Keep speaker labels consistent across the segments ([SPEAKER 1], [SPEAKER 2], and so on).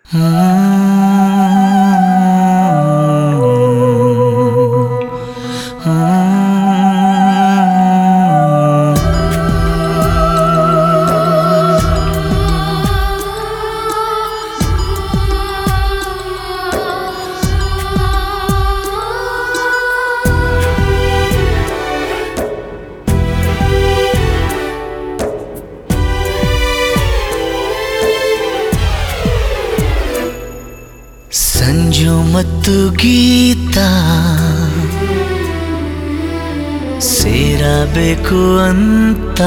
[SPEAKER 1] ಸಂಜು ಮತ್ತು ಗೀತಾ ಸೇರಬೇಕು ಅಂತ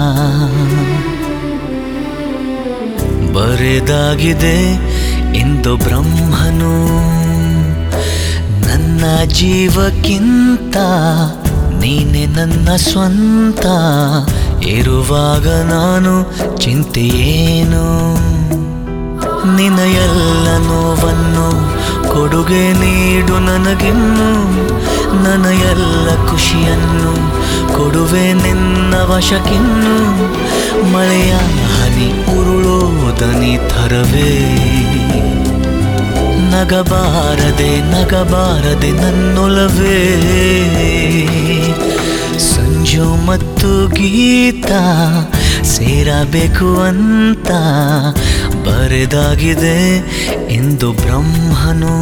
[SPEAKER 1] ಬರೆದಾಗಿದೆ ಇಂದು ಬ್ರಹ್ಮನು ನನ್ನ ಜೀವಕ್ಕಿಂತ ನೀನೆ ನನ್ನ ಸ್ವಂತ ಇರುವಾಗ ನಾನು ಚಿಂತೆಯೇನು ನಿನ್ನ ಎಲ್ಲ ನೋವನ್ನು ಕೊಡುಗೆ ನೀಡು ನನಗಿನ್ನು ನನ್ನ ಎಲ್ಲ ಖುಷಿಯನ್ನು ಕೊಡುವೆ ನಿನ್ನ ವಶಕ್ಕಿನ್ನು ಮಳೆಯ ಹನಿ ಉರುಳೋದನಿ ಥರವೇ ನಗಬಾರದೆ ನಗಬಾರದೆ ನನ್ನೊಲವೇ ಸಂಜು ಮತ್ತು ಗೀತಾ ಸೇರಬೇಕು ಅಂತ ಬರೆದಾಗಿದೆ ಎಂದು ಬ್ರಹ್ಮನು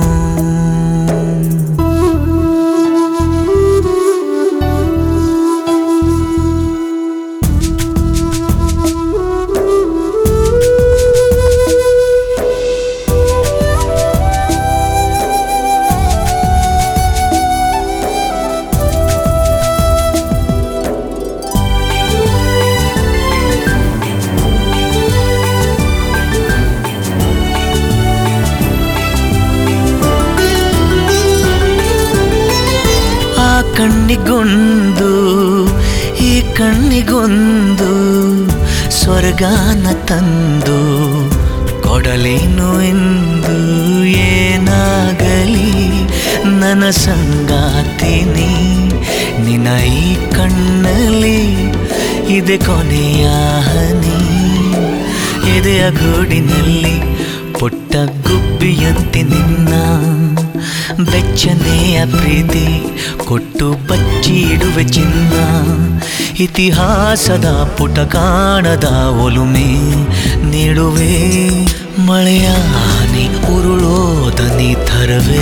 [SPEAKER 1] ಆ ಕಣ್ಣಿಗೊಂದು ಈ ಕಣ್ಣಿಗೊಂದು ಸ್ವರ್ಗಾನ ತಂದು ಕೊಡಲೇನು ಎಂದು ಏನಾಗಲಿ ನನ್ನ ಸಂಗಾತಿನಿ ನಿನ್ನ ಈ ಕಣ್ಣಲ್ಲಿ ಇದೆ ಕೊನೆಯ ಹನಿ ಎದೆಯ ಗೂಡಿನಲ್ಲಿ ಪುಟ್ಟ ಗುಬ್ಬಿಯಂತೆ ನಿನ್ನ ಬೆಚ್ಚನೆಯ ಪ್ರೀತಿ ಕೊಟ್ಟು ಬಚ್ಚಿ ಇಡುವೆ ಚಿನ್ನ ಇತಿಹಾಸದ ಪುಟ ಕಾಣದ ಒಲುಮೆ ನೀಡುವೆ ಮಳೆಯ ಹನಿ ಉರುಳೋದನಿ ಥರವೇ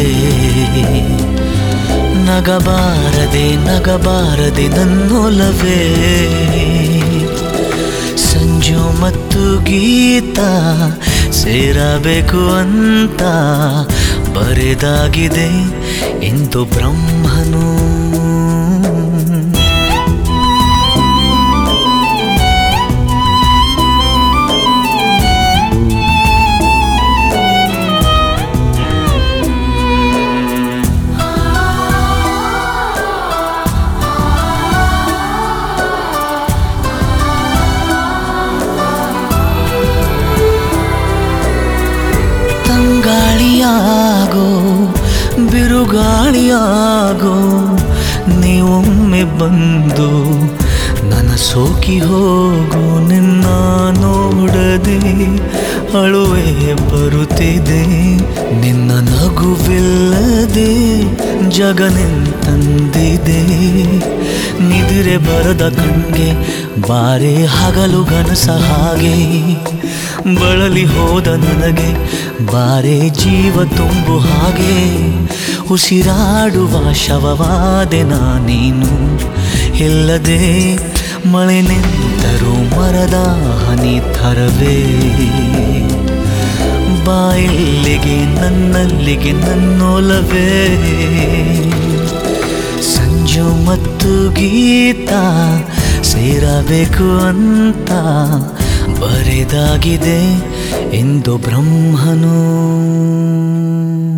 [SPEAKER 1] ನಗಬಾರದೆ ನಗಬಾರದೆ ನನ್ನೊಲವೇ ಸಂಜು ಮತ್ತು ಗೀತಾ ಸೇರಬೇಕು ಅಂತ ಬರೆದಾಗಿದೆ ಎಂದು ಬ್ರಹ್ಮನು ತಂಗಾಳಿಯಾಗೋ ಬಿರುಗಾಳಿಯಾಗೋ ನೀವೊಮ್ಮೆ ಬಂದು ನನ್ನ ಸೋಕಿ ಹೋಗು ನಿನ್ನ ನೋಡದೆ ಅಳುವೆ ಬರುತ್ತಿದೆ ನಿನ್ನ ನಗುವಿಲ್ಲದೆ ಜಗನೆಂತಂದಿದೆ ನಿದ್ರೆ ಬರದ ಕಣ್ಗೆ ಬಾರೆ ಹಗಲು ಗನಸ ಹಾಗೆ ಬಳಲಿ ಹೋದ ನನಗೆ ಬಾರೆ ಜೀವ ತುಂಬು ಹಾಗೆ ಉಸಿರಾಡುವ ಶವವಾದೆ ನಾನೇನು ಇಲ್ಲದೆ ಮಳೆ ನಿಂತರೂ ಮರದ ಹನಿ ಥರವೇ ಬಾಯಿಲ್ಲಿಗೆ ನನ್ನಲ್ಲಿಗೆ ನನ್ನೊಲವೇ ಸಂಜು ಮತ್ತು ಗೀತಾ ಸೇರಬೇಕು ಅಂತ ಬರೆದಾಗಿದೆ ಎಂದು ಬ್ರಹ್ಮನು